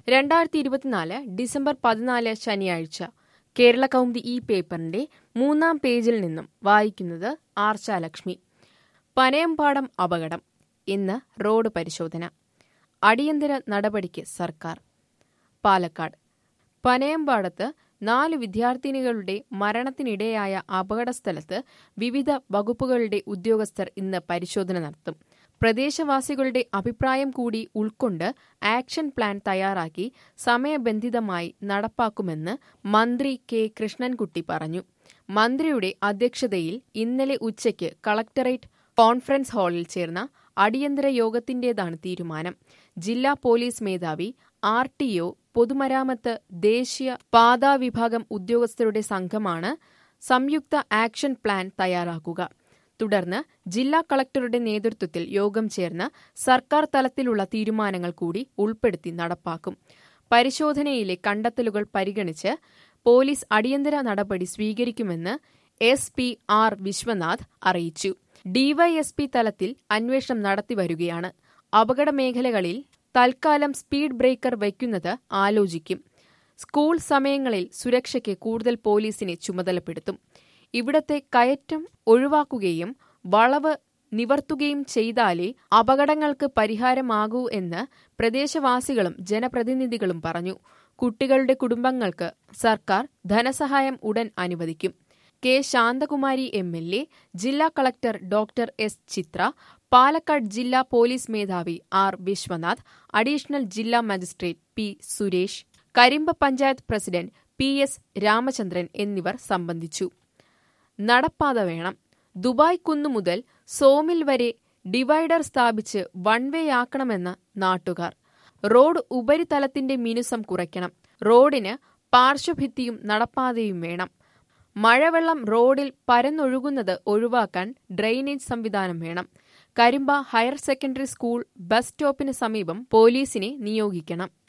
രണ്ടായിരത്തി ഇരുപത്തിനാല് ഡിസംബർ പതിനാല് ശനിയാഴ്ച കേരള കൗമുദി ഈ പേപ്പറിന്റെ മൂന്നാം പേജിൽ നിന്നും വായിക്കുന്നത് ആർച്ചാലക്ഷ്മി പനയമ്പാടം അപകടം ഇന്ന് റോഡ് പരിശോധന അടിയന്തര നടപടിക്ക് സർക്കാർ പാലക്കാട് പനയമ്പാടത്ത് നാല് വിദ്യാർത്ഥിനികളുടെ മരണത്തിനിടയായ അപകടസ്ഥലത്ത് വിവിധ വകുപ്പുകളുടെ ഉദ്യോഗസ്ഥർ ഇന്ന് പരിശോധന നടത്തും പ്രദേശവാസികളുടെ അഭിപ്രായം കൂടി ഉൾക്കൊണ്ട് ആക്ഷൻ പ്ലാൻ തയ്യാറാക്കി സമയബന്ധിതമായി നടപ്പാക്കുമെന്ന് മന്ത്രി കെ കൃഷ്ണൻകുട്ടി പറഞ്ഞു മന്ത്രിയുടെ അധ്യക്ഷതയിൽ ഇന്നലെ ഉച്ചയ്ക്ക് കളക്ടറേറ്റ് കോൺഫറൻസ് ഹാളിൽ ചേർന്ന അടിയന്തര യോഗത്തിന്റേതാണ് തീരുമാനം ജില്ലാ പോലീസ് മേധാവി ആർ ടി ഒ പൊതുമരാമത്ത് ദേശീയ പാതാ വിഭാഗം ഉദ്യോഗസ്ഥരുടെ സംഘമാണ് സംയുക്ത ആക്ഷൻ പ്ലാൻ തയ്യാറാക്കുക തുടർന്ന് ജില്ലാ കളക്ടറുടെ നേതൃത്വത്തിൽ യോഗം ചേർന്ന് സർക്കാർ തലത്തിലുള്ള തീരുമാനങ്ങൾ കൂടി ഉൾപ്പെടുത്തി നടപ്പാക്കും പരിശോധനയിലെ കണ്ടെത്തലുകൾ പരിഗണിച്ച് പോലീസ് അടിയന്തര നടപടി സ്വീകരിക്കുമെന്ന് എസ് പി ആർ വിശ്വനാഥ് അറിയിച്ചു ഡിവൈഎസ്പി തലത്തിൽ അന്വേഷണം നടത്തിവരികയാണ് അപകട മേഖലകളിൽ തൽക്കാലം സ്പീഡ് ബ്രേക്കർ വയ്ക്കുന്നത് ആലോചിക്കും സ്കൂൾ സമയങ്ങളിൽ സുരക്ഷയ്ക്ക് കൂടുതൽ പോലീസിനെ ചുമതലപ്പെടുത്തും ഇവിടത്തെ കയറ്റം ഒഴിവാക്കുകയും വളവ് നിവർത്തുകയും ചെയ്താലേ അപകടങ്ങൾക്ക് പരിഹാരമാകൂ എന്ന് പ്രദേശവാസികളും ജനപ്രതിനിധികളും പറഞ്ഞു കുട്ടികളുടെ കുടുംബങ്ങൾക്ക് സർക്കാർ ധനസഹായം ഉടൻ അനുവദിക്കും K Santhakumari M L A ജില്ലാ collector doctor S Chithra Palakkad ജില്ലാ പോലീസ് മേധാവി ആർ വിശ്വനാഥ് അഡീഷണൽ ജില്ലാ magistrate P Suresh Karimba panchayat president P S Ramachandran എന്നിവർ സംബന്ധിച്ചു നടപ്പാത വേണം ദുബായ് കുന്നു മുതൽ സോമിൽ വരെ ഡിവൈഡർ സ്ഥാപിച്ച് വൺ വേ ആക്കണമെന്ന് നാട്ടുകാർ റോഡ് ഉപരിതലത്തിന്റെ മിനുസം കുറയ്ക്കണം റോഡിന് പാർശ്വഭിത്തിയും നടപ്പാതയും വേണം മഴവെള്ളം റോഡിൽ പരന്നൊഴുകുന്നത് ഒഴിവാക്കാൻ ഡ്രെയിനേജ് സംവിധാനം വേണം Karimba higher secondary school bus സ്റ്റോപ്പിന് സമീപം പോലീസിനെ നിയോഗിക്കണം